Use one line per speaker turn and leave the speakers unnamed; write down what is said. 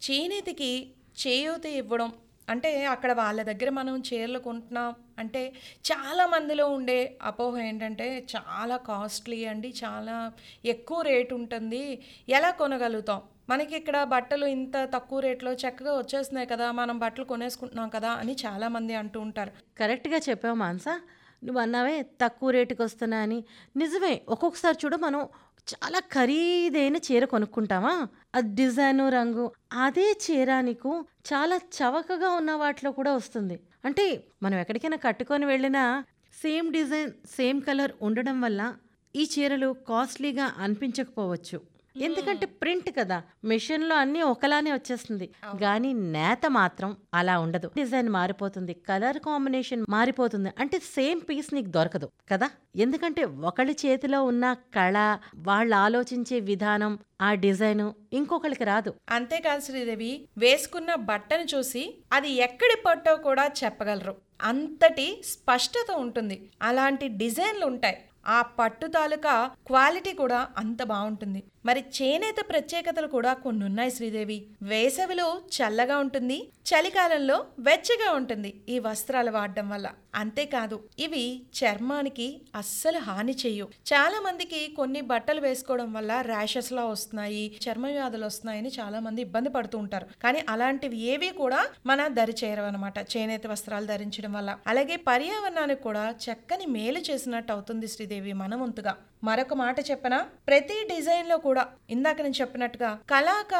చేనేతికి చేయూత ఇవ్వడం అంటే అక్కడ వాళ్ళ దగ్గర మనం చీరలు కొంటున్నాం అంటే చాలా మందిలో ఉండే అపోహ ఏంటంటే చాలా కాస్ట్లీ అండి చాలా ఎక్కువ రేటు ఉంటుంది ఎలా కొనగలుగుతాం మనకి ఇక్కడ బట్టలు ఇంత తక్కువ రేట్లో చక్కగా వచ్చేస్తున్నాయి కదా మనం బట్టలు కొనేసుకుంటున్నాం కదా అని చాలామంది అంటూ ఉంటారు
కరెక్ట్గా చెప్పావు మాన్సా నువ్వు అన్నావే తక్కువ రేటుకి వస్తున్నా అని నిజమే ఒక్కొక్కసారి చూడు మనం చాలా ఖరీదైన చీర కొనుక్కుంటామా ఆ డిజైను రంగు అదే చీర నీకు చాలా చవకగా ఉన్న వాటిలో కూడా వస్తుంది అంటే మనం ఎక్కడికైనా కట్టుకొని వెళ్ళినా సేమ్ డిజైన్ సేమ్ కలర్ ఉండడం వల్ల ఈ చీరలు కాస్ట్లీగా అనిపించకపోవచ్చు ఎందుకంటే ప్రింట్ కదా మెషిన్ లో అన్ని ఒకలానే వచ్చేస్తుంది కానీ నేత మాత్రం అలా ఉండదు డిజైన్ మారిపోతుంది కలర్ కాంబినేషన్ మారిపోతుంది అంటే సేమ్ పీస్ నీకు దొరకదు కదా ఎందుకంటే ఒకళ్ళ చేతిలో ఉన్న కళ వాళ్ళు ఆలోచించే విధానం ఆ డిజైన్ ఇంకొకళ్ళకి రాదు
అంతేకాదు శ్రీదేవి వేసుకున్న బట్టను చూసి అది ఎక్కడి పట్టో కూడా చెప్పగలరు అంతటి స్పష్టత ఉంటుంది అలాంటి డిజైన్లు ఉంటాయి ఆ పట్టు తాలూకా క్వాలిటీ కూడా అంత బాగుంటుంది మరి చేనేత ప్రత్యేకతలు కూడా కొన్ని ఉన్నాయి శ్రీదేవి వేసవిలో చల్లగా ఉంటుంది చలికాలంలో వెచ్చగా ఉంటుంది ఈ వస్త్రాలు వాడడం వల్ల అంతేకాదు ఇవి చర్మానికి అస్సలు హాని చేయు చాలా మందికి కొన్ని బట్టలు వేసుకోవడం వల్ల ర్యాషెస్ లా వస్తున్నాయి చర్మ వ్యాధులు వస్తున్నాయని చాలా మంది ఇబ్బంది పడుతూ ఉంటారు కానీ అలాంటివి ఏవి కూడా మన దరి చేరవన్నమాట చేనేత వస్త్రాలు ధరించడం వల్ల అలాగే పర్యావరణానికి కూడా చక్కని మేలు చేసినట్టు అవుతుంది శ్రీదేవి మన వంతుగా మరొక మాట చెప్పనా ప్రతి డిజైన్ లో కూడా ఇందాక నేను చెప్పినట్టుగా కళాకారు